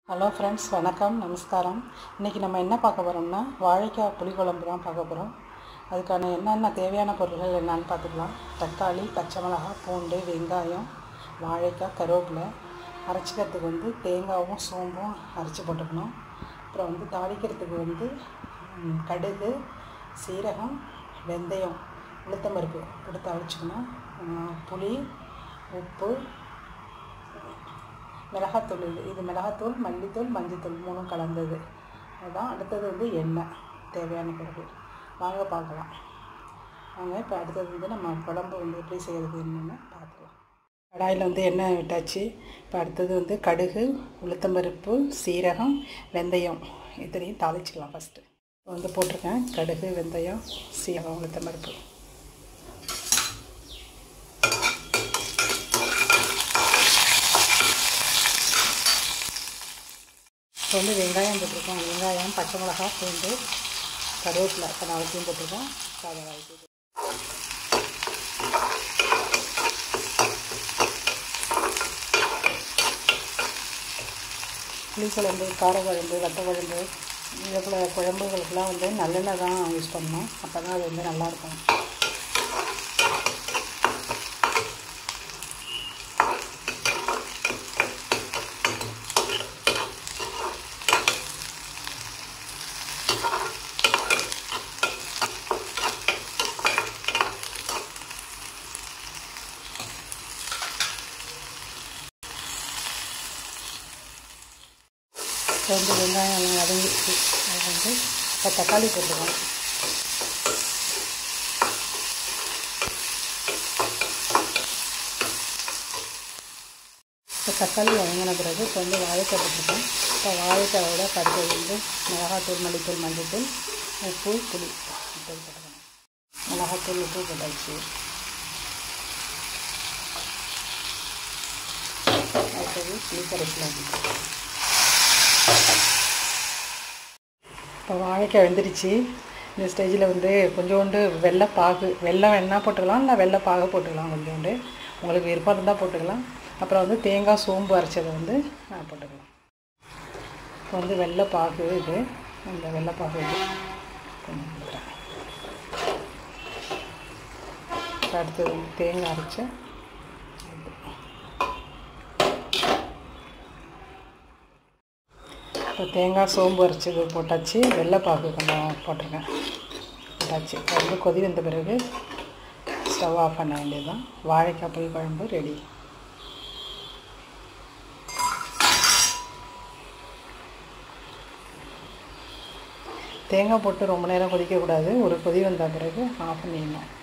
hello friends வணக்கம் நமஸ்காரம் இன்றைக்கி நம்ம என்ன பார்க்க போகிறோம்னா வாழைக்காய் புளிக்குழம்பு தான் பார்க்க போகிறோம் அதுக்கான என்னென்ன தேவையான பொருட்கள் என்னன்னு பார்த்துக்கலாம் தக்காளி பச்சை மிளகாய் பூண்டு வெங்காயம் வாழைக்காய் கருவேப்பிலை அரைச்சிக்கிறதுக்கு வந்து தேங்காயும் சோம்பும் அரைச்சி போட்டுக்கணும் அப்புறம் வந்து தாளிக்கிறதுக்கு வந்து ம், கடுகு சீரகம் வெந்தயம் உளுத்தம்பருப்பு போட்டு தாளிச்சிக்கணும் ம், புளி உப்பு மிளகாத்தூள் இது இது மிளகாத்தூள் மல்லித்தூள் மஞ்சத்தூள் மூணும் கலந்தது அதுதான் அடுத்தது வந்து எண்ணெய் தேவையான பொருள் வாங்க பார்க்கலாம் வாங்க இப்போ அடுத்தது வந்து நம்ம குழம்பு வந்து எப்படி செய்கிறது என்னென்னு பார்த்துக்கலாம் கடாயில் வந்து எண்ணெய் விட்டாச்சு இப்போ அடுத்தது வந்து கடுகு உளுத்தம்பருப்பு சீரகம் வெந்தயம் இத்தனையும் தாளிச்சிக்கலாம் ஃபஸ்ட்டு இப்போ வந்து போட்டிருக்கேன் கடுகு வெந்தயம் சீரகம் உளுத்தம்பருப்பு இப்போ வந்து வெங்காயம் போட்டிருக்கோம் வெங்காயம் பச்சை மிளகாய் பூண்டு கருவேப்பிலை இப்போ நாளைக்கும் போட்டிருக்கோம் அதை வதக்கிட்டு புளிக்குழம்பு காரக்குழம்பு வத்த குழம்பு இது போல் குழம்புகளுக்கெல்லாம் வந்து நல்லெண்ணெய் தான் யூஸ் பண்ணணும் அப்போ தான் அது வந்து நல்லாயிருக்கும் இப்போ வந்து வெங்காயம் எல்லாம் வதங்கிடுச்சு அது வந்து இப்போ தக்காளி போட்டுருவோம் இப்போ தக்காளி வதங்கின பிறகு இப்போ வந்து வாழைக்காய் போட்டிருக்கோம் இப்போ வாழைக்காயோட கடுகு வந்து மிளகாத்தூள் மல்லித்தூள் மஞ்சத்தூள் உப்பு புளி இப்போ போட்டுக்கணும் மிளகாத்தூள் உப்பு போட்டாச்சு அடுத்தது புளி கரைசல் இப்போ வாழைக்காய் வெந்துருச்சு இந்த ஸ்டேஜில் வந்து கொஞ்சோண்டு வெள்ளைப்பாகு வெல்லம் வேணால் போட்டுக்கலாம் இல்லை வெள்ளைப்பாகு போட்டுக்கலாம் கொஞ்சோண்டு உங்களுக்கு விருப்பம் இருந்தால் போட்டுக்கலாம் அப்புறம் வந்து தேங்காய் சோம்பு அரைச்சதை வந்து நான் போட்டுக்கலாம் இப்போ வந்து வெள்ளைப்பாகு இது இந்த வெள்ளைப்பாகு இது கொஞ்சம் போட்டுறேன் இப்போ அடுத்தது வந்து தேங்காய் அரைச்ச இப்போ தேங்காய் சோம்பு அரைச்சது போட்டாச்சு வெள்ளைப்பாகு கொஞ்சம் போட்டிருக்கேன் போட்டாச்சு இப்போ வந்து கொதி வந்த பிறகு ஸ்டவ் ஆஃப் பண்ண வேண்டியதுதான் வாழைக்காய் புளி குழம்பு ரெடி தேங்காய் போட்டு ரொம்ப நேரம் கொதிக்கக்கூடாது ஒரு கொதி வந்த பிறகு ஆஃப் பண்ணிடணும்